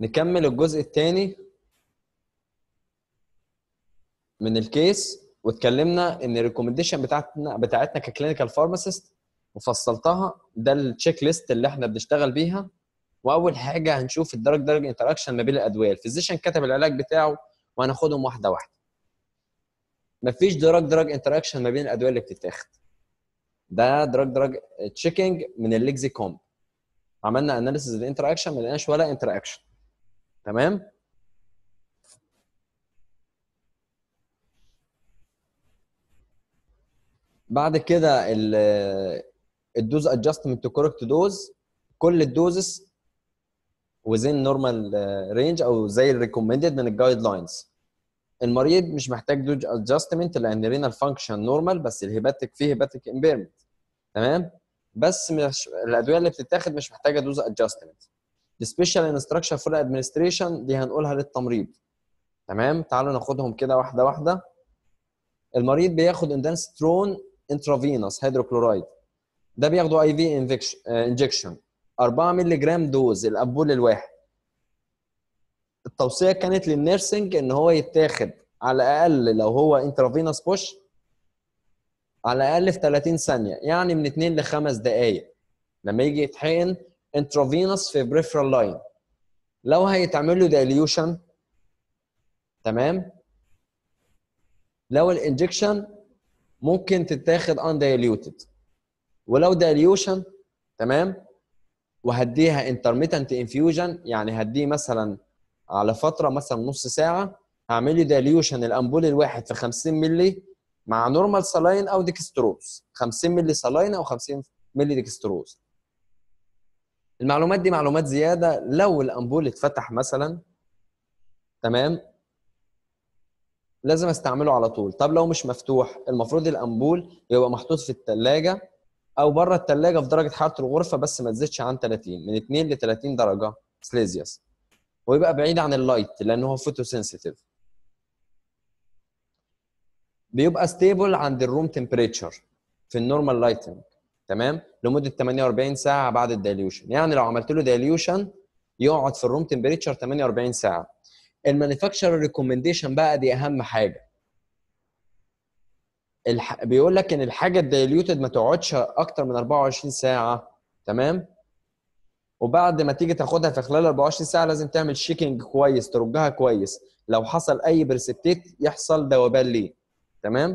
نكمل الجزء الثاني من الكيس واتكلمنا ان الريكومنديشن بتاعتنا بتاعتنا ككلينيكال فارماسيست وفصلتها ده التشيك ليست اللي احنا بنشتغل بيها واول حاجه هنشوف الدرج درج انتراكشن ما بين الادويه الفيزيشن كتب العلاج بتاعه وهناخدهم واحده واحده مفيش دراج دراج انتراكشن ما بين الادويه اللي بتتاخد ده دراج دراج تشيكينج من الليكزيكوم عملنا اناليسيز الانتراكشن ما لقيناش ولا انتراكشن تمام بعد كده الدوز ادجستمنت تو كوركت دوز كل الدوزز وزين نورمال رينج او زي الريكومندد من الجايد لاينز المريض مش محتاج دوج ادجستمنت لان رينال فانكشن نورمال بس الهيباتيك فيه هيباتيك امبيرمنت تمام بس مش الادويه اللي بتتاخد مش محتاجه دوز ادجستمنت السبيشال انستراكشن فور ادمنستريشن دي هنقولها للتمريض تمام تعالوا ناخدهم كده واحده واحده المريض بياخد اندانسترون انترافينوس هيدروكلورايد ده بياخده اي في انجكشن 4 مللي جرام دوز الامبول الواحد التوصيه كانت للنيرسنج ان هو يتاخد على الاقل لو هو انترافينوس بوش على الاقل في 30 ثانيه يعني من 2 ل 5 دقائق لما يجي يتحقن انترافينوس في بريفرال لاين لو هيتعمل له دايليوشن تمام لو الانجكشن ممكن تتاخد ان دايليوتد ولو دايليوشن تمام وهديها انترميتنت انفيوجن يعني هديه مثلا على فتره مثلا نص ساعه هعمل له دايليوشن الامبول الواحد في 50 مللي مع نورمال سلاين او ديكستروز 50 مللي سلاين او 50 مللي ديكستروز المعلومات دي معلومات زياده لو الامبول اتفتح مثلا تمام لازم استعمله على طول طب لو مش مفتوح المفروض الامبول يبقى محطوط في الثلاجه او بره الثلاجه في درجه حراره الغرفه بس ما تزيدش عن 30 من 2 ل 30 درجه سليزيوس ويبقى بعيد عن اللايت لان هو فوتو سنسيتيف بيبقى ستيبل عند الروم تمبريتشر في النورمال لايتنج تمام لمده 48 ساعه بعد الدايليوشن يعني لو عملت له دايليوشن يقعد في الروم تمبريتشر 48 ساعه المانيفاكتشر ريكومنديشن بقى دي اهم حاجه الح... بيقول لك ان الحاجه الدايليوتد ما تقعدش اكتر من 24 ساعه تمام وبعد ما تيجي تاخدها في خلال 24 ساعه لازم تعمل شيكنج كويس ترجها كويس لو حصل اي بريسبتيت يحصل ذوبان ليه تمام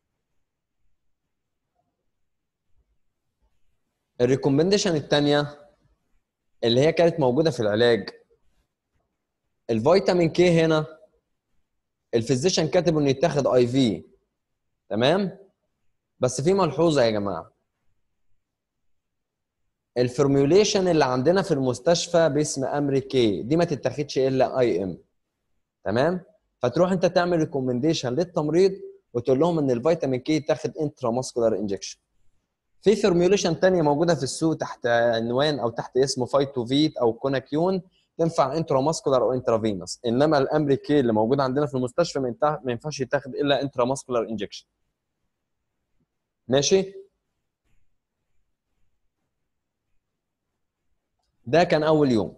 الريكومنديشن الثانيه اللي هي كانت موجوده في العلاج الفيتامين كي هنا الفيزيشن كاتب انه يتاخد اي في تمام بس في ملحوظه يا جماعه الفورميوليشن اللي عندنا في المستشفى باسم امريكي دي ما تتاخدش الا اي ام تمام فتروح انت تعمل ريكومنديشن للتمريض وتقول لهم ان الفيتامين كي يتاخد انترا ماسكولار انجكشن في فورميوليشن ثانيه موجوده في السوق تحت عنوان او تحت اسمه فايتوفيت او كوناكيون تنفع انترا ماسكولار او انترافينوس انما الامريكي اللي موجود عندنا في المستشفى ما ينفعش يتاخد الا انترا ماسكولار انجكشن ماشي ده كان اول يوم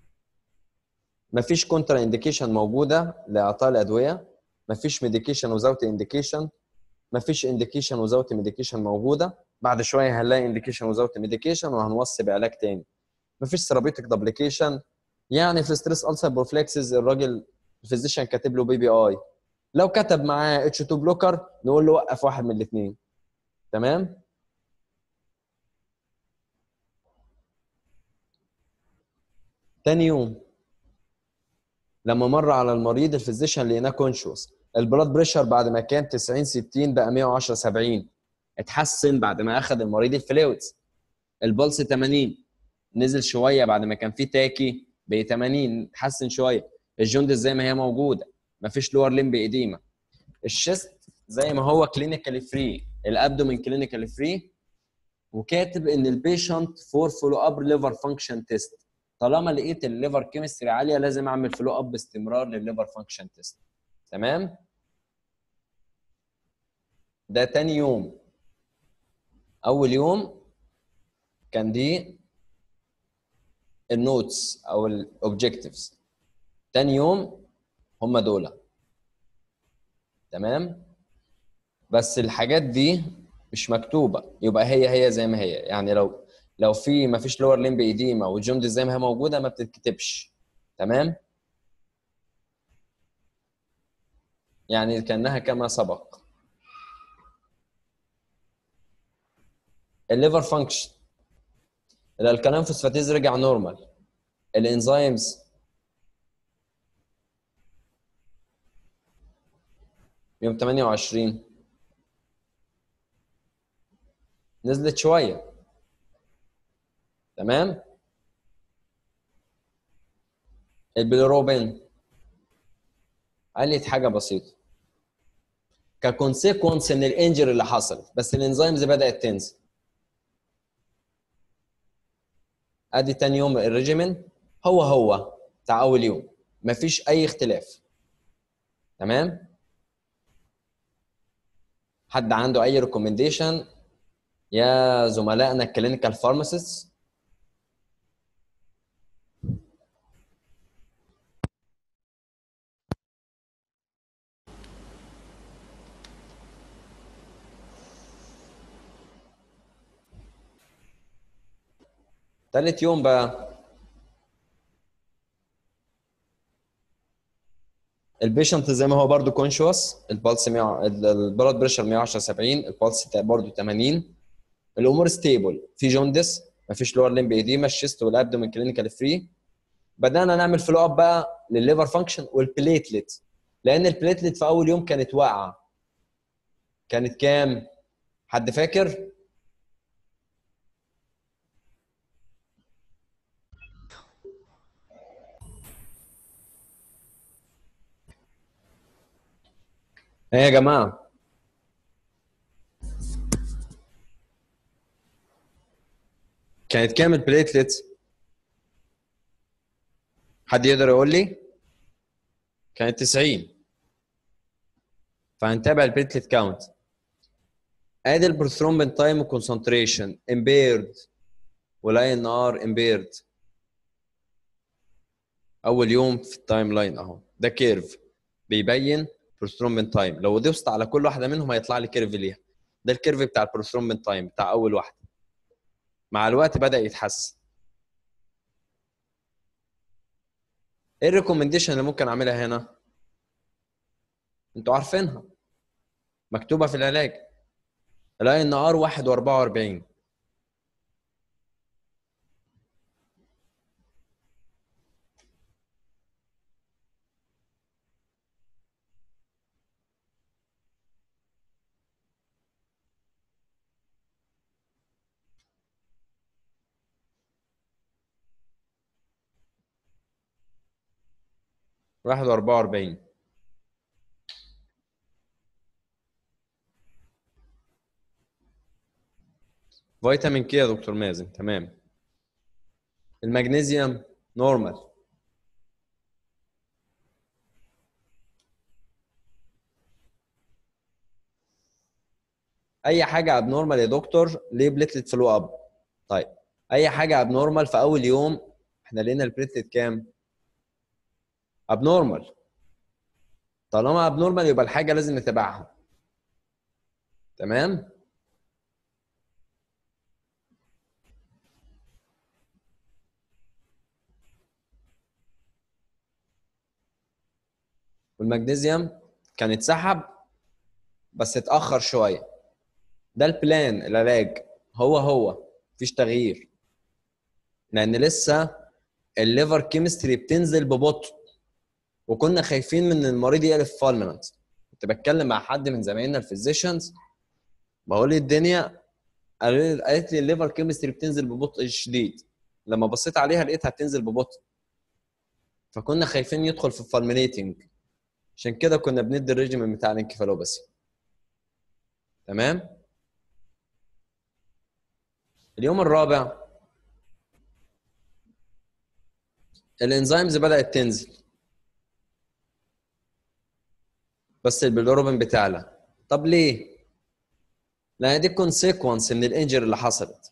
مفيش كونترا انديكيشن موجوده لاعطاء الادويه مفيش ميديكيشن وزاوت انديكيشن مفيش انديكيشن وزاوت ميديكيشن موجوده بعد شويه هنلاقي انديكيشن وزاوت ميديكيشن وهنوصي بعلاج تاني مفيش ثيرابيوتيك دبليكيشن يعني في ستريس السر بروفلكسز الراجل الفيزيشن كاتب له بي بي اي لو كتب معاه اتش 2 بلوكر نقول له وقف واحد من الاثنين تمام تاني يوم لما مر على المريض الفيزيشن لقيناه كونشوس البلاد بريشر بعد ما كان 90 60 بقى 110 70 اتحسن بعد ما اخذ المريض الفلويدز البلس 80 نزل شويه بعد ما كان فيه تاكي ب 80 اتحسن شويه الجوندس زي ما هي موجوده مفيش لور لمب ايديما الشيست زي ما هو كلينيكالي فري الابدومين كلينيكالي فري وكاتب ان البيشنت فور فولو اب ليفر فانكشن تيست طالما لقيت الليفر كيمستري عاليه لازم اعمل فولو اب باستمرار للليفر فانكشن تيست تمام ده تاني يوم اول يوم كان دي النوتس او الاوبجكتيفز تاني يوم هم دول تمام بس الحاجات دي مش مكتوبه يبقى هي هي زي ما هي يعني لو لو في ما فيش لور ليمب ايديما والجوندس زي ما هي موجوده ما بتتكتبش تمام يعني كانها كما سبق الليفر فانكشن الكلام فوسفاتيز رجع نورمال الانزيمز يوم 28 نزلت شويه تمام البيلروبين قلت حاجه بسيطه ككونسيكونس ان الانجر اللي حصلت بس الانزيمز بدات تنزل ادي تاني يوم الريجيمن هو هو بتاع اول يوم مفيش اي اختلاف تمام حد عنده اي ريكومنديشن يا زملائنا الكلينيكال فارماسيست تالت يوم بقى البيشنت زي ما هو برضو كونشوس البلس 100 البلاد بريشر 110 70 البلس برضو 80 الامور ستيبل في جوندس مفيش لور ليمب ايديما الشيست والابدومين كلينيكال فري بدانا نعمل فلو اب بقى للليفر فانكشن والبليتلت لان البليتلت في اول يوم كانت واقعه كانت كام حد فاكر ايه يا جماعه كانت كام البليتلت حد يقدر يقول لي كانت 90 فهنتابع البليتلت كاونت ادي البروثرومبين تايم كونسنتريشن امبيرد والاي ان ار امبيرد اول يوم في التايم لاين اهو ده كيرف بيبين بروثرومبين تايم لو دوست على كل واحده منهم هيطلع لي كيرف ليها ده الكيرف بتاع البروثرومبين تايم بتاع اول واحده مع الوقت بدا يتحسن ايه الريكومنديشن اللي ممكن اعملها هنا انتوا عارفينها مكتوبه في العلاج الاي ان ار 1 و44 واحد وأربعة وأربعين فيتامين كي يا دكتور مازن تمام المغنيسيوم نورمال اي حاجه ابنورمال يا دكتور ليه بليتلت فلو اب طيب اي حاجه ابنورمال في اول يوم احنا لقينا البليتلت كام ابنورمال طالما ابنورمال يبقى الحاجه لازم نتابعها تمام والمغنيسيوم كان اتسحب بس اتاخر شويه ده البلان العلاج هو هو مفيش تغيير لان لسه الليفر كيمستري بتنزل ببطء وكنا خايفين من المريض يقلب فالمنت كنت بتكلم مع حد من زمايلنا الفيزيشنز بقول لي الدنيا قالت لي الليفر كيمستري بتنزل ببطء شديد لما بصيت عليها لقيتها بتنزل ببطء فكنا خايفين يدخل في الفالمينيتنج عشان كده كنا بندي الريجيم بتاع الانكفالوباسي تمام اليوم الرابع الانزيمز بدات تنزل بس البيلوروبين بتعلى طب ليه لان دي كونسيكونس من الانجر اللي حصلت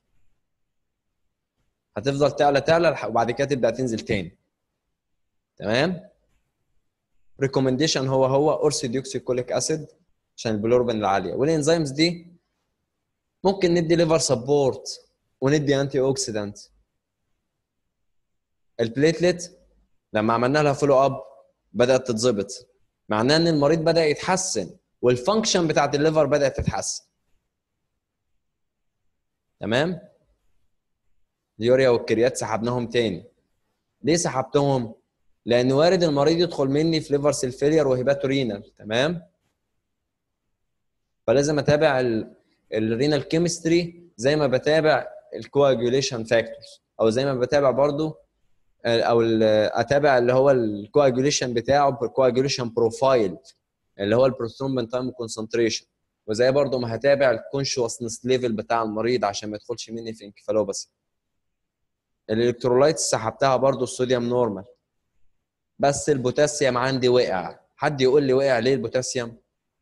هتفضل تعلى تعلى وبعد كده تبدا تنزل تاني تمام ريكومنديشن هو هو اورثوديوكسيكوليك اسيد عشان البلوربين العاليه والانزيمز دي ممكن ندي ليفر سبورت وندي انتي اوكسيدانت البليتلت لما عملنا لها فولو اب بدات تتظبط معناه ان المريض بدا يتحسن والفانكشن بتاعت الليفر بدات تتحسن تمام اليوريا والكريات سحبناهم تاني ليه سحبتهم لان وارد المريض يدخل مني في ليفر سيل فيلير وهيباتورينال تمام فلازم اتابع الرينال كيمستري زي ما بتابع الكواجوليشن فاكتورز او زي ما بتابع برضو او اتابع اللي هو الكواجوليشن بتاعه بالكواجوليشن بروفايل اللي هو البروسترومبين تايم كونسنتريشن وزي برضو ما هتابع الكونشوسنس ليفل بتاع المريض عشان ما يدخلش مني في انكفالوباسي الالكترولايتس سحبتها برضو الصوديوم نورمال بس البوتاسيوم عندي وقع حد يقول لي وقع ليه البوتاسيوم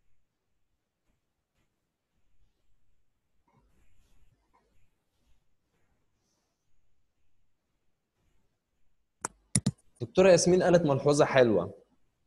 دكتوره ياسمين قالت ملحوظه حلوه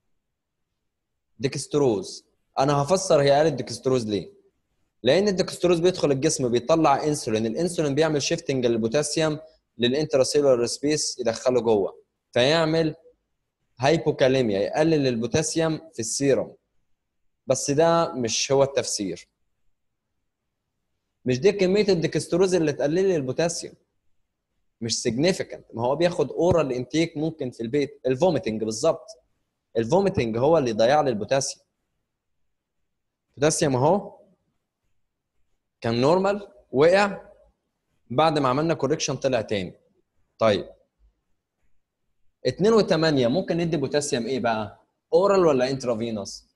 ديكستروز انا هفسر هي قالت ديكستروز ليه لان الديكستروز بيدخل الجسم بيطلع انسولين الانسولين بيعمل شيفتنج للبوتاسيوم للانتراسيلولار سبيس يدخله جوه فيعمل هايبوكاليميا يقلل البوتاسيوم في السيرم بس ده مش هو التفسير مش دي كميه الديكستروز اللي تقلل لي البوتاسيوم مش سيجنيفيكانت ما هو بياخد اورال انتيك ممكن في البيت الفوميتنج بالظبط الفوميتنج هو اللي ضيع لي البوتاسيوم البوتاسيوم اهو كان نورمال وقع بعد ما عملنا كوريكشن طلع تاني طيب 2 و8 ممكن ندي بوتاسيوم ايه بقى؟ اورال ولا انترافينوس؟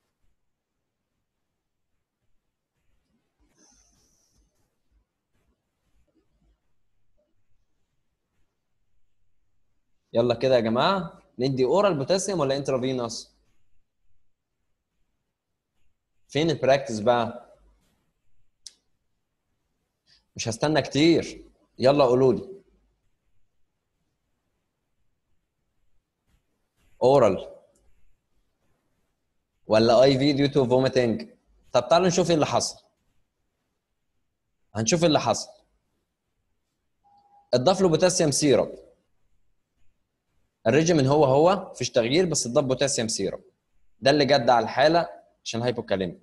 يلا كده يا جماعه ندي اورال بوتاسيوم ولا انترافينوس؟ فين البراكتس بقى؟ مش هستنى كتير يلا قولوا لي اورال ولا اي في ديو تو فوميتنج طب تعالوا نشوف ايه اللي حصل هنشوف ايه اللي حصل اتضاف له بوتاسيوم سيرب الريجيمن هو هو مفيش تغيير بس اتضاف بوتاسيوم سيرب ده اللي جد على الحاله عشان هايبوكاليميا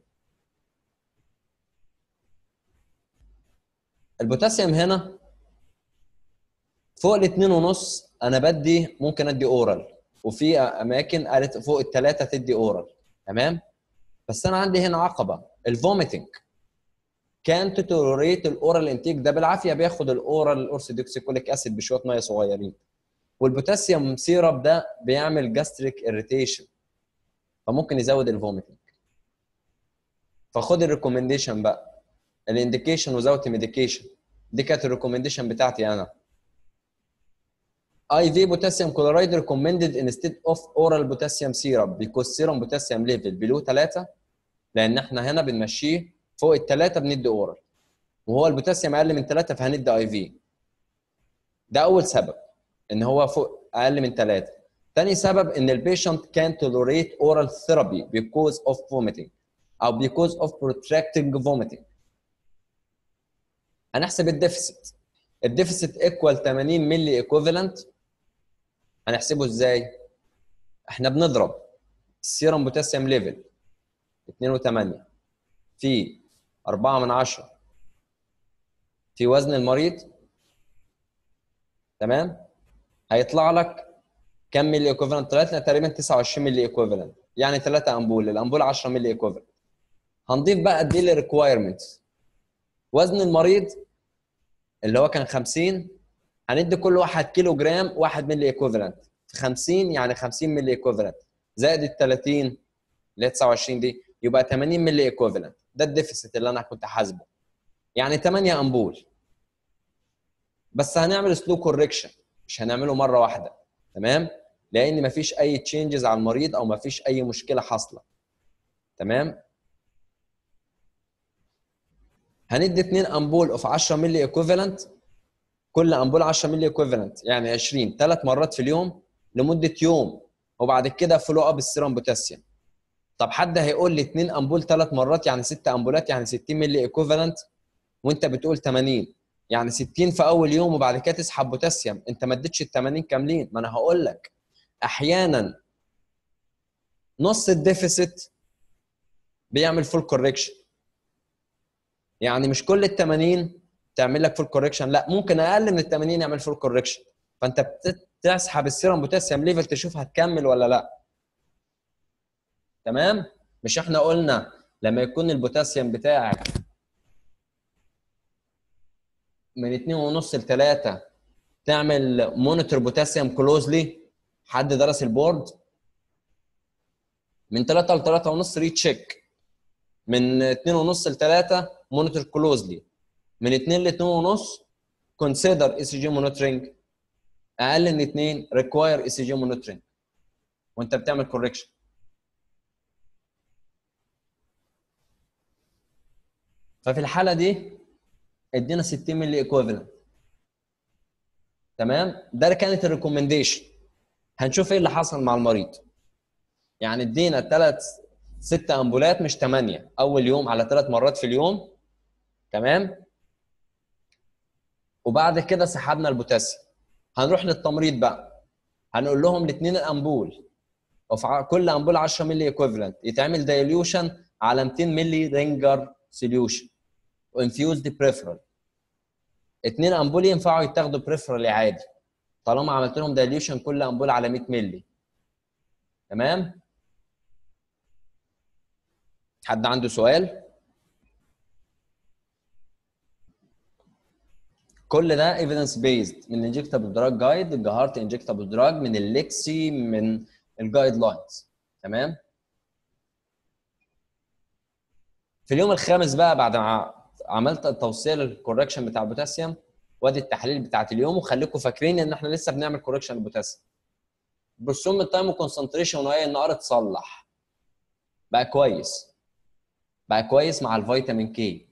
البوتاسيوم هنا فوق الاثنين ونص انا بدي ممكن ادي اورال وفي اماكن قالت فوق الثلاثه تدي اورال تمام بس انا عندي هنا عقبه الفوميتنج كان تتوريت الاورال انتيك ده بالعافيه بياخد الاورال الاورثودوكسيكوليك اسيد بشويه ميه صغيرين والبوتاسيوم سيرب ده بيعمل جاستريك اريتيشن فممكن يزود الفوميتنج فخد الريكومنديشن بقى الانديكيشن وزاوت ميديكيشن دي كانت الريكومنديشن بتاعتي انا IV potassium chloride recommended instead of oral potassium syrup because serum potassium level below 3 لان احنا هنا بنمشيه فوق الثلاثه بندي اورال وهو البوتاسيوم اقل من 3 فهندي اي في ده اول سبب ان هو فوق اقل من 3 ثاني سبب ان البيشنت كان tolerate oral therapy because of vomiting او because of protracting vomiting هنحسب الديفيسيت الديفيسيت ايكوال 80 ملي ايكوفالنت هنحسبه ازاي؟ احنا بنضرب السيرم بوتاسيوم ليفل 2 و8 في 4 من 10 في وزن المريض تمام؟ هيطلع لك كم ملي ايكوفالنت؟ طلعت لنا تقريبا 29 ملي ايكوفالنت يعني 3 امبول الامبول 10 ملي ايكوفالنت هنضيف بقى قد ايه الريكوايرمنتس وزن المريض اللي هو كان 50 هندي كل واحد كيلو جرام 1 ملي ايكوفالنت في 50 يعني 50 ملي ايكوفالنت زائد ال 30 اللي هي 29 دي يبقى 80 ملي ايكوفالنت ده الديفيسيت اللي انا كنت حاسبه يعني 8 امبول بس هنعمل سلو كوركشن مش هنعمله مره واحده تمام لان مفيش اي تشينجز على المريض او مفيش اي مشكله حاصله تمام هندي 2 امبول اوف 10 ملي ايكوفالنت كل امبول 10 ملي ايكوفالنت يعني 20 ثلاث مرات في اليوم لمده يوم وبعد كده فولو اب السيرم بوتاسيوم طب حد هيقول لي 2 امبول ثلاث مرات يعني 6 امبولات يعني 60 مللي ايكوفالنت وانت بتقول 80 يعني 60 في اول يوم وبعد كده تسحب بوتاسيوم انت ما اديتش ال 80 كاملين ما انا هقول لك احيانا نص الديفيسيت بيعمل فول كوركشن يعني مش كل ال 80 تعمل لك فول كوركشن لا ممكن اقل من ال 80 يعمل فول كوركشن فانت بتسحب السيرم بوتاسيوم ليفل تشوف هتكمل ولا لا تمام مش احنا قلنا لما يكون البوتاسيوم بتاعك من 2.5 ل 3 تعمل مونيتور بوتاسيوم كلوزلي حد درس البورد من 3 ل 3 ونص ريتشيك من 2.5 ل 3 مونيتور كلوزلي من 2 ل 2 ونص كونسيدر اي سي جي مونيتورنج اقل من 2 ريكواير اي سي جي مونيتورنج وانت بتعمل كوركشن ففي الحاله دي ادينا 60 ملي ايكويفالنت تمام ده كانت الريكومنديشن هنشوف ايه اللي حصل مع المريض يعني ادينا ثلاث ست امبولات مش ثمانيه اول يوم على ثلاث مرات في اليوم تمام وبعد كده سحبنا البوتاسيوم هنروح للتمريض بقى هنقول لهم الاثنين الامبول وفي كل امبول 10 مللي ايكويفالنت يتعمل دايليوشن على 200 مللي رينجر سوليوشن وانفيوزد بريفرال اثنين امبول ينفعوا يتاخدوا بريفرال عادي طالما عملت لهم دايليوشن كل امبول على 100 مللي تمام حد عنده سؤال كل ده ايفيدنس بيزد من الانجكتابل دراج جايد الجهارت انجكتابل دراج من الليكسي من الجايد لاينز تمام في اليوم الخامس بقى بعد ما عملت التوصيه للكوركشن بتاع البوتاسيوم وادي التحليل بتاعت اليوم وخليكم فاكرين ان احنا لسه بنعمل كوركشن للبوتاسيوم بروسوم التايم وكونسنتريشن واي ان ار اتصلح بقى كويس بقى كويس مع الفيتامين كي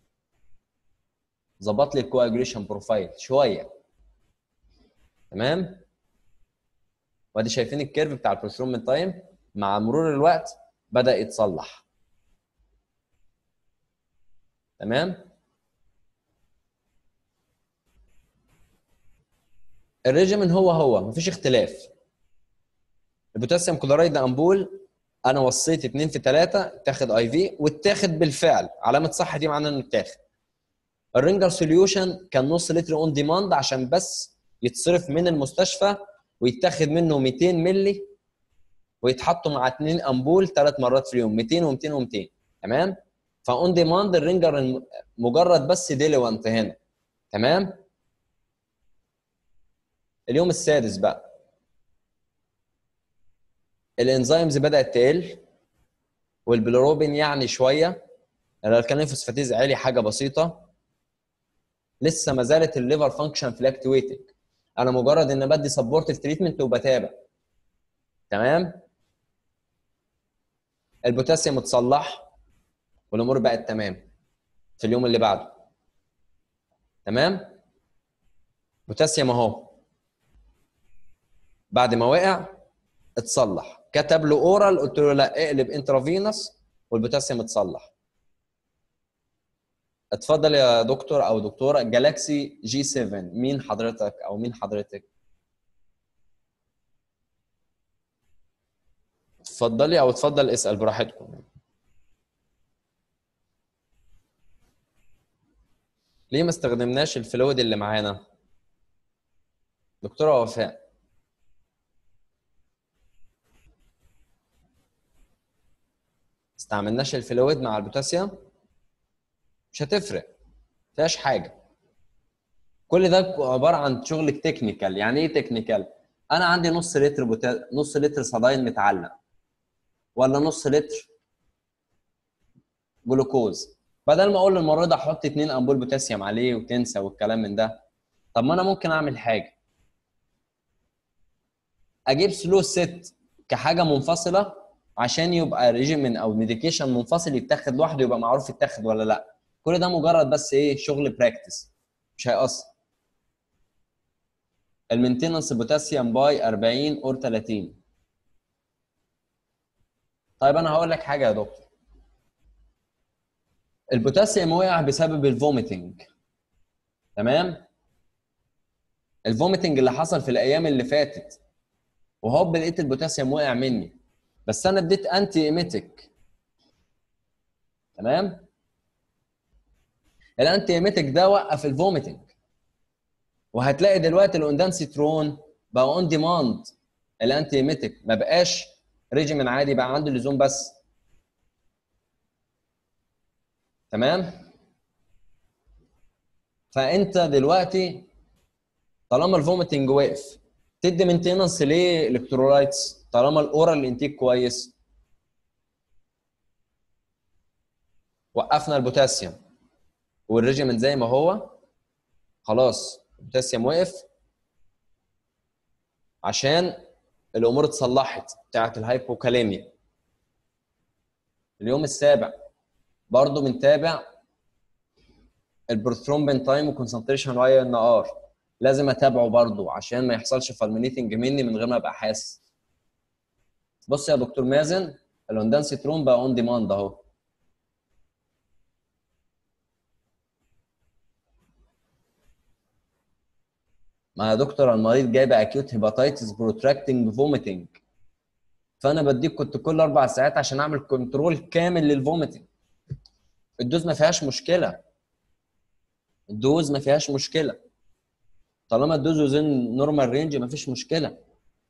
ظبط لي الكواجريشن بروفايل شويه تمام وادي شايفين الكيرف بتاع البروسترومين تايم مع مرور الوقت بدا يتصلح تمام الريجيمن هو هو مفيش اختلاف البوتاسيوم كلورايد امبول انا وصيت 2 في 3 تاخد اي في واتاخد بالفعل علامه صح دي معناها انه اتاخد الرينجر سوليوشن كان نص لتر اون ديماند عشان بس يتصرف من المستشفى ويتاخد منه 200 مللي ويتحطوا مع اثنين امبول ثلاث مرات في اليوم 200 و200 و200 تمام فاون ديماند الرينجر مجرد بس ديليوانت هنا تمام اليوم السادس بقى الانزيمز بدات تقل والبلوروبين يعني شويه الالكالين فوسفاتيز عالي حاجه بسيطه لسه ما زالت الليفر فانكشن فلاكتويتنج انا مجرد ان بدي سبورتيف تريتمنت وبتابع تمام البوتاسيوم اتصلح والامور بقت تمام في اليوم اللي بعده تمام بوتاسيوم اهو بعد ما وقع اتصلح كتب له اورال قلت له لا اقلب انترافينوس والبوتاسيوم اتصلح اتفضل يا دكتور او دكتوره جالاكسي جي 7 مين حضرتك او مين حضرتك اتفضلي او اتفضل اسال براحتكم ليه ما استخدمناش الفلويد اللي معانا دكتوره وفاء استعملناش الفلويد مع البوتاسيوم مش هتفرق فيهاش حاجه كل ده عباره عن شغل تكنيكال يعني ايه تكنيكال انا عندي نص لتر بوتا... نص لتر صداين متعلق ولا نص لتر جلوكوز بدل ما اقول للمريض احط 2 امبول بوتاسيوم عليه وتنسى والكلام من ده طب ما انا ممكن اعمل حاجه اجيب سلو ست كحاجه منفصله عشان يبقى ريجيمين او ميديكيشن منفصل يتاخد لوحده يبقى معروف يتاخد ولا لا كل ده مجرد بس ايه شغل براكتس مش هيأثر المينتيننس بوتاسيوم باي 40 اور 30 طيب انا هقول لك حاجه يا دكتور البوتاسيوم وقع بسبب الفوميتنج تمام الفوميتنج اللي حصل في الايام اللي فاتت وهوب لقيت البوتاسيوم وقع مني بس انا اديت انتي ايميتك تمام الانتي ايميتك ده وقف الفوميتنج وهتلاقي دلوقتي الاوندانسيترون بقى اون ديماند الانتي ايميتك ما بقاش ريجيمين عادي بقى عنده اللزوم بس تمام فانت دلوقتي طالما الفوميتنج واقف تدي مينتيننس ليه الكترولايتس طالما الاورال انتيك كويس وقفنا البوتاسيوم والريجيمنت زي ما هو خلاص البوتاسيوم وقف عشان الامور اتصلحت بتاعت الهايبوكاليميا اليوم السابع برضه بنتابع البروثرومبين تايم وكونسنتريشن واي ان ار لازم اتابعه برضه عشان ما يحصلش فالمينيتنج مني من غير ما ابقى حاسس بص يا دكتور مازن الاوندانسيترون بقى اون ديماند اهو ما يا دكتور المريض جايب اكيوت هيباتيتس بروتراكتنج فوميتنج فانا بديك كنت كل اربع ساعات عشان اعمل كنترول كامل للفوميتنج الدوز ما فيهاش مشكله الدوز ما فيهاش مشكله طالما الدوز وزن نورمال رينج ما فيش مشكله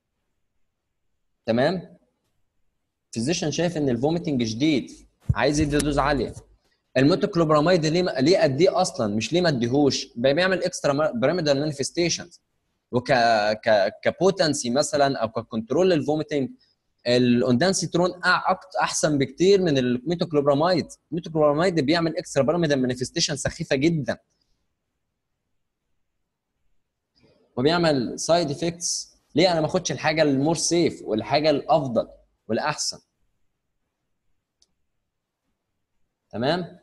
تمام فيزيشن شايف ان الفوميتنج شديد عايز يدي دوز عاليه الميتوكلوبراميد ليه ليه اديه اصلا مش ليه ما اديهوش بيعمل اكسترا بيراميدال مانيفستيشنز وك ك كبوتنسي مثلا او ككنترول للفوميتنج الاوندانسيترون احسن بكتير من الميتوكلوبراميد الميتوكلوبراميد بيعمل اكسترا بيراميدال مانيفستيشن سخيفه جدا وبيعمل سايد افكتس ليه انا ما اخدش الحاجه المور سيف والحاجه الافضل والاحسن تمام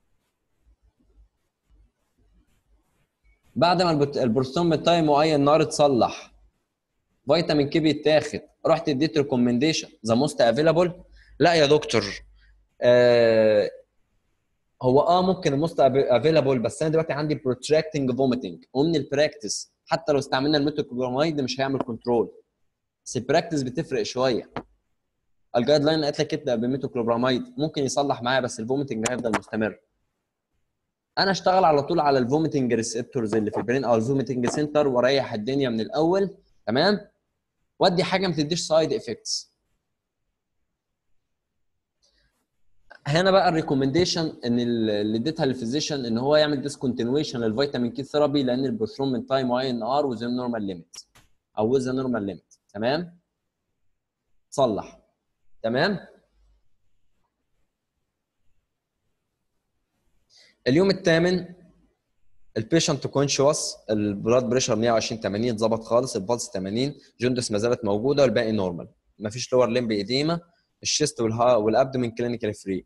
بعد ما البروستوم تايم واي النار اتصلح فيتامين كي بيتاخد رحت اديت ريكومنديشن ذا موست افيلابل لا يا دكتور آه هو اه ممكن الموست افيلابل بس انا دلوقتي عندي بروتراكتنج فوميتنج ومن البراكتس حتى لو استعملنا الميتوكلوبراميد مش هيعمل كنترول بس البراكتس بتفرق شويه الجايد لاين قالت لك ابدا بالميتوكلوبراميد ممكن يصلح معايا بس الفوميتنج هيفضل مستمر انا اشتغل على طول على الفوميتنج ريسبتورز اللي في البرين او الفوميتنج سنتر واريح الدنيا من الاول تمام وادي حاجه ما تديش سايد افكتس هنا بقى الريكومنديشن ان اللي اديتها للفيزيشن ان هو يعمل ديسكونتينويشن للفيتامين كي ثيرابي لان البروثرومين تايم واي ان ار وذ نورمال ليميت او وذ نورمال ليميت تمام صلح تمام اليوم الثامن البيشنت كونشوس البلاد بريشر 120 80 اتظبط خالص البلس 80 جوندس ما زالت موجوده والباقي نورمال ما فيش لور ليمب ايديما الشيست والها والابدومين كلينيكال فري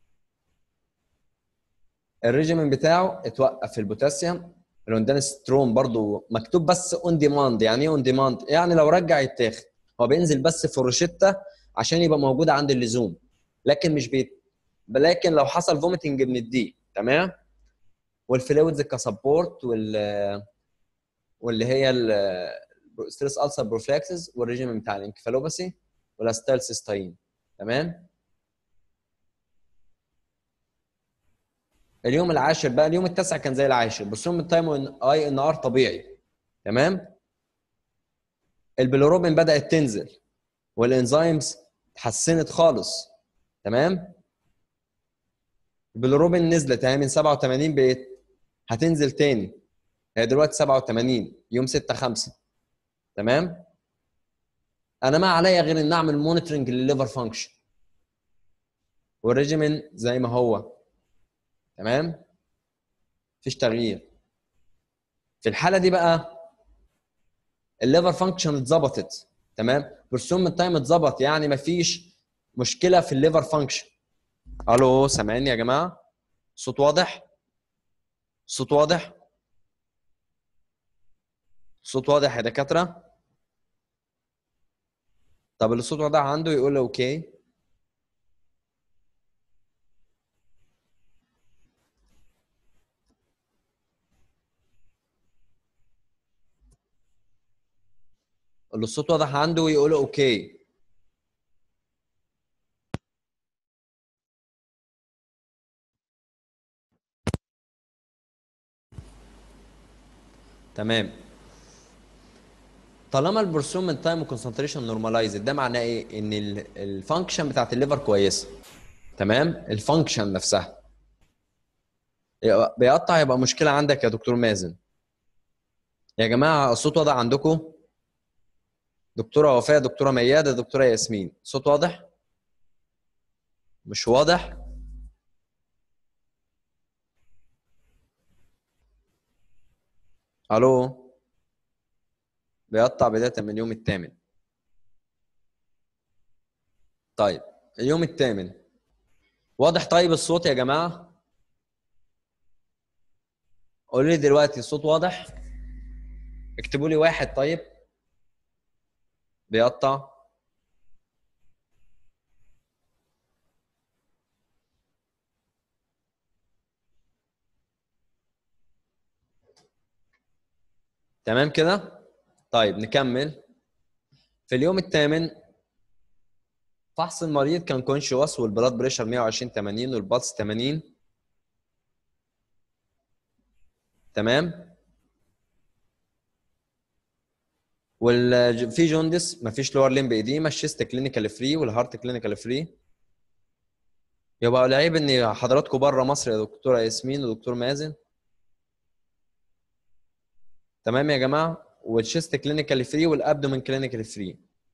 الريجيمين بتاعه اتوقف في البوتاسيوم الاوندانسترون برضو مكتوب بس اون ديماند يعني ايه اون ديماند يعني لو رجع يتاخد هو بينزل بس في الروشته عشان يبقى موجود عند اللزوم لكن مش بيت لكن لو حصل فوميتنج بنديه تمام والفلويدز كسبورت وال واللي هي الستريس السر بروفلاكسز والريجيم بتاع الانكفالوباسي والاستال سيستاين تمام اليوم العاشر بقى اليوم التاسع كان زي العاشر بس يوم التايم اي ان ار طبيعي تمام البيلوروبين بدات تنزل والانزيمز اتحسنت خالص تمام البيلوروبين نزلت اهي من 87 بقت هتنزل تاني هي دلوقتي 87 يوم 6 5 تمام انا ما عليا غير ان اعمل مونيتورنج للليفر فانكشن والريجيمين زي ما هو تمام مفيش تغيير في الحاله دي بقى الليفر فانكشن اتظبطت تمام برسوم التايم اتظبط يعني مفيش مشكله في الليفر فانكشن الو سامعني يا جماعه صوت واضح صوت واضح صوت واضح يا دكاتره طب اللي الصوت واضح عنده يقول اوكي اللي الصوت واضح عنده يقول اوكي تمام طالما البرسومنت تايم وكونسنتريشن نورماليزد ده معناه ايه ان الفانكشن بتاعت الليفر كويسه تمام الفانكشن نفسها يبقى- بيقطع يبقى مشكله عندك يا دكتور مازن يا جماعه الصوت واضح عندكم دكتوره وفاء دكتوره مياده دكتوره ياسمين صوت واضح مش واضح الو بيقطع بدايه من اليوم الثامن طيب اليوم الثامن واضح طيب الصوت يا جماعه قولوا لي دلوقتي الصوت واضح اكتبوا لي واحد طيب بيقطع تمام كده طيب نكمل في اليوم الثامن فحص المريض كان كونشوس والبلاد بريشر 120 80 والبلس 80 تمام وال في جوندس مفيش لور ليمب ايديما الشيست كلينيكال فري والهارت كلينيكال فري يبقى العيب ان حضراتكم بره مصر يا دكتوره ياسمين ودكتور مازن تمام يا جماعه والشيست كلينيكال فري والابدومين كلينيكال فري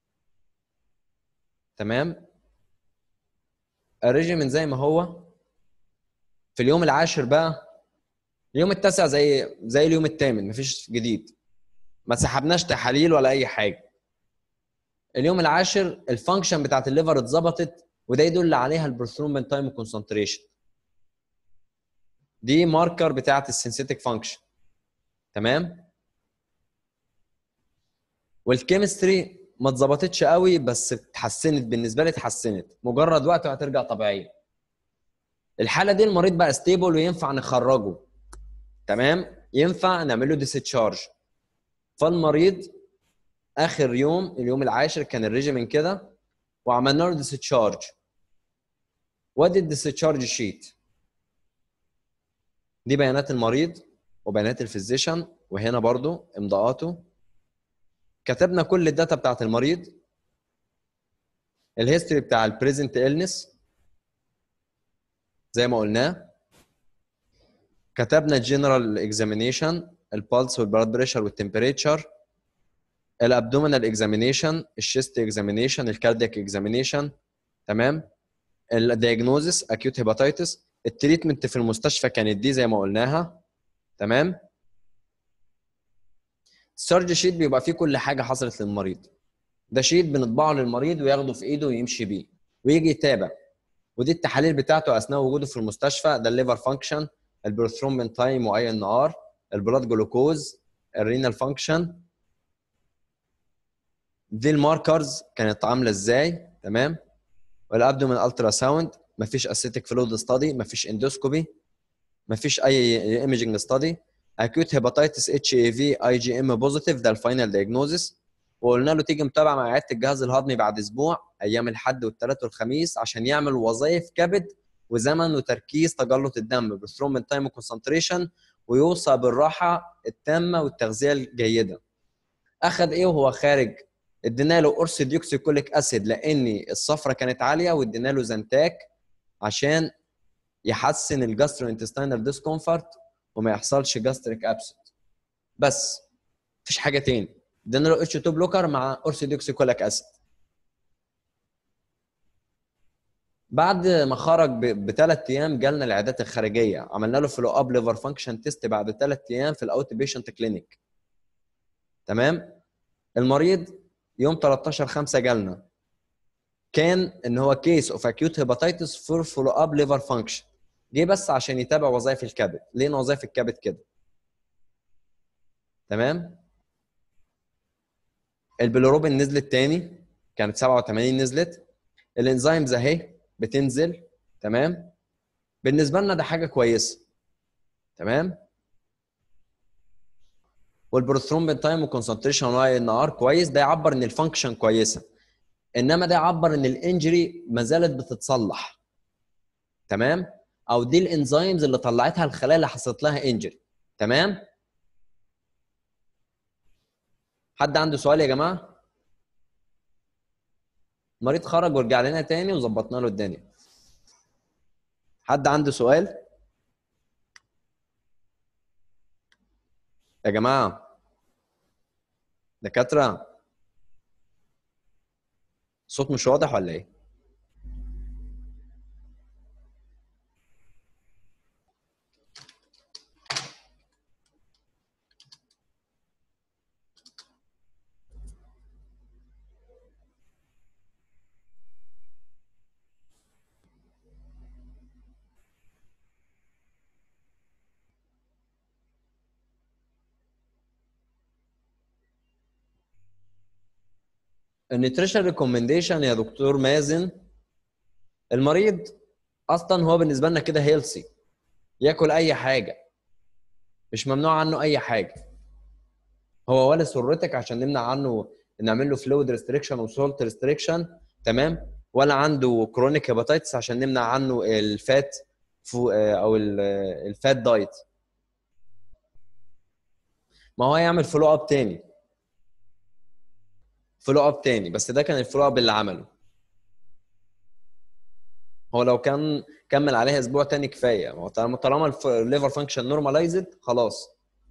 تمام الريجيمين زي ما هو في اليوم العاشر بقى اليوم التاسع زي زي اليوم الثامن مفيش جديد ما سحبناش تحاليل ولا اي حاجه اليوم العاشر الفانكشن بتاعت الليفر اتظبطت وده يدل عليها البروثرومبين تايم كونسنتريشن دي ماركر بتاعت السنسيتك فانكشن تمام والكيمستري ما اتظبطتش قوي بس اتحسنت بالنسبه لي اتحسنت مجرد وقت وهترجع طبيعيه الحاله دي المريض بقى ستيبل وينفع نخرجه تمام ينفع نعمل له ديسشارج فالمريض اخر يوم اليوم العاشر كان الريجيمين كده وعملنا له ديسشارج وادي الديسشارج شيت دي بيانات المريض وبيانات الفيزيشن وهنا برضو امضاءاته كتبنا كل الداتا بتاعت المريض الهيستوري بتاع البريزنت إلنس زي ما قلناه كتبنا الجنرال اكزامينيشن البلس والبلاد بريشر والتمبريتشر الابدومينال اكزامينيشن الشيست اكزامينيشن الكاردياك اكزامينيشن تمام الدياجنوزس اكيوت هيباتيتس التريتمنت في المستشفى كانت دي زي ما قلناها تمام السيرج شيت بيبقى فيه كل حاجه حصلت للمريض ده شيت بنطبعه للمريض وياخده في ايده ويمشي بيه ويجي يتابع ودي التحاليل بتاعته اثناء وجوده في المستشفى ده الليفر فانكشن البروثرومبين تايم واي ان ار البلاد جلوكوز الرينال فانكشن دي الماركرز كانت عامله ازاي تمام والابدومين الترا ساوند مفيش اسيتيك فلويد ستادي مفيش اندوسكوبي مفيش اي ايمجنج ستادي اكيوت هيباتيتس اتش اي في اي جي ام بوزيتيف ده الفاينل دايجنوزس وقلنا له تيجي متابعه مع عياده الجهاز الهضمي بعد اسبوع ايام الاحد والثلاث والخميس عشان يعمل وظائف كبد وزمن وتركيز تجلط الدم بالثرومبين تايم كونسنتريشن ويوصل بالراحه التامه والتغذيه الجيده اخذ ايه وهو خارج ادينا له قرص ديوكسيكوليك اسيد لان الصفرة كانت عاليه وادينا له زنتاك عشان يحسن الجاسترو انتستينال ديسكومفورت وما يحصلش جاستريك ابسنت بس مفيش حاجه تاني ادينا له اتش 2 بلوكر مع قرص ديوكسيكوليك اسيد بعد ما خرج بثلاث ايام جالنا العيادات الخارجيه عملنا له فولو اب ليفر فانكشن تيست بعد ثلاث ايام في الاوت بيشنت كلينيك تمام المريض يوم 13 5 جالنا كان ان هو كيس اوف اكيوت هيباتيتس فور فولو اب ليفر فانكشن جه بس عشان يتابع وظائف الكبد ليه وظائف الكبد كده تمام البيلوروبين نزلت تاني كانت 87 نزلت الانزيمز اهي بتنزل تمام بالنسبه لنا ده حاجه كويسه تمام والبروثرومبين تايم وكونسنتريشن واي ان ار كويس ده يعبر ان الفانكشن كويسه انما ده يعبر ان الانجري ما زالت بتتصلح تمام او دي الانزيمز اللي طلعتها الخلايا اللي حصلت لها انجري تمام حد عنده سؤال يا جماعه المريض خرج ورجع لنا تاني وظبطنا له الدنيا حد عنده سؤال يا جماعه دكاتره الصوت مش واضح ولا ايه النيوتريشن ريكومنديشن يا دكتور مازن المريض اصلا هو بالنسبه لنا كده هيلسي ياكل اي حاجه مش ممنوع عنه اي حاجه هو ولا سرتك عشان نمنع عنه نعمل له فلويد ريستريكشن وسولت ريستريكشن تمام ولا عنده كرونيك هيباتيتس عشان نمنع عنه الفات فو او الفات دايت ما هو يعمل فولو اب تاني فولو اب تاني بس ده كان الفولو اب اللي عمله هو لو كان كمل عليها اسبوع تاني كفايه هو طالما طالما الليفر فانكشن نورماليزد خلاص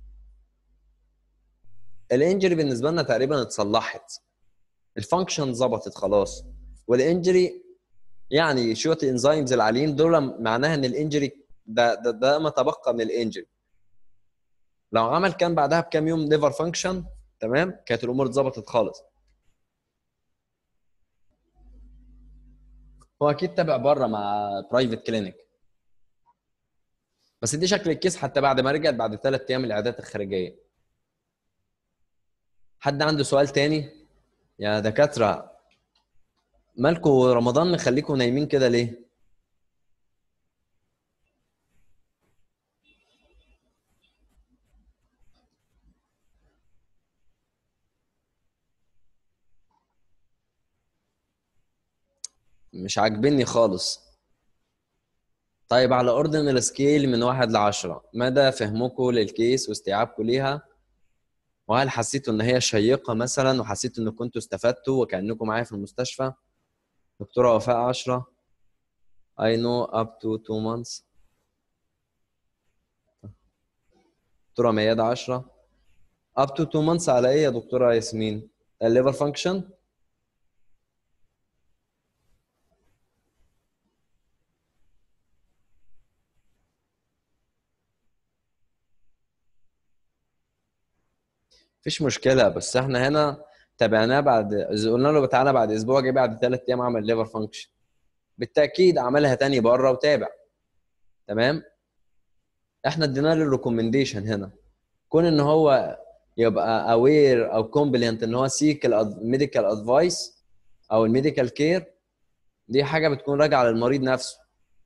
الانجري بالنسبه لنا تقريبا اتصلحت الفانكشن ظبطت خلاص والانجري يعني شويه الانزيمز العاليين دول معناها ان الانجري ده ده, ده ما تبقى من الانجري لو عمل كان بعدها بكام يوم ليفر فانكشن تمام كانت الامور اتظبطت خالص هو اكيد تابع بره مع برايفت كلينيك بس دي شكل الكيس حتى بعد ما رجعت بعد ثلاث ايام العيادات الخارجيه حد عنده سؤال تاني يا دكاتره مالكوا رمضان مخليكم نايمين كده ليه مش عاجبني خالص طيب على اوردينال سكيل من واحد لعشرة مدى فهمكم للكيس واستيعابكم ليها وهل حسيتوا ان هي شيقة مثلا وحسيتوا ان كنتوا استفدتوا وكأنكم معايا في المستشفى دكتورة وفاء عشرة I know up to two months دكتورة ميادة عشرة up to two months على ايه يا دكتورة ياسمين؟ الليفر فانكشن؟ مفيش مشكله بس احنا هنا تابعناه بعد قلنا له تعالى بعد اسبوع جه بعد ثلاث ايام عمل ليفر فانكشن بالتاكيد عملها تاني بره وتابع تمام احنا ادينا له الريكومنديشن هنا كون ان هو يبقى اوير او كومبلينت ان هو سيك الميديكال ادفايس او الميديكال كير دي حاجه بتكون راجعه للمريض نفسه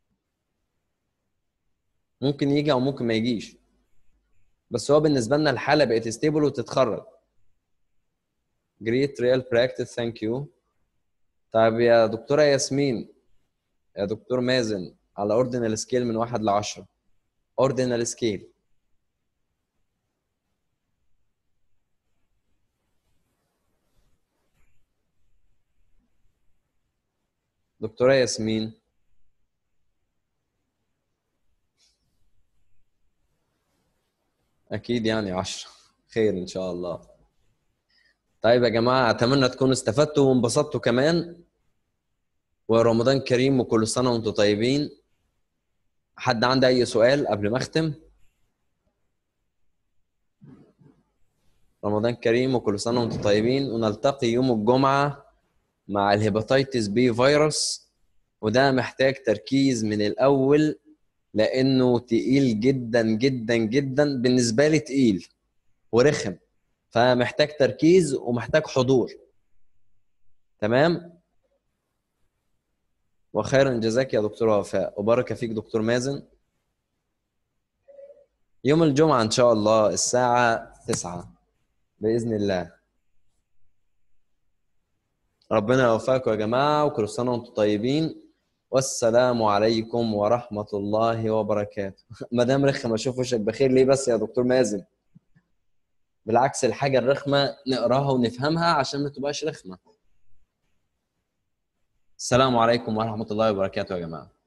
ممكن يجي او ممكن ما يجيش بس هو بالنسبه لنا الحاله بقت ستيبل وتتخرج جريت ريال براكتس ثانك يو طيب يا دكتوره ياسمين يا دكتور مازن على اوردينال سكيل من واحد ل 10 اوردينال سكيل دكتوره ياسمين اكيد يعني 10 خير ان شاء الله طيب يا جماعه اتمنى تكونوا استفدتوا وانبسطتوا كمان ورمضان كريم وكل سنه وانتم طيبين حد عنده اي سؤال قبل ما اختم رمضان كريم وكل سنه وانتم طيبين ونلتقي يوم الجمعه مع الهيباتيتس بي فيروس وده محتاج تركيز من الاول لانه تقيل جدا جدا جدا بالنسبه لي تقيل ورخم فمحتاج تركيز ومحتاج حضور تمام وخيرا جزاك يا دكتور وفاء وبارك فيك دكتور مازن يوم الجمعة إن شاء الله الساعة 9 باذن الله ربنا يوفقكم يا جماعه وكل سنه وانتم طيبين والسلام عليكم ورحمه الله وبركاته مدام رخم اشوف وشك بخير ليه بس يا دكتور مازن بالعكس الحاجه الرخمه نقراها ونفهمها عشان ما تبقاش رخمه السلام عليكم ورحمه الله وبركاته يا جماعه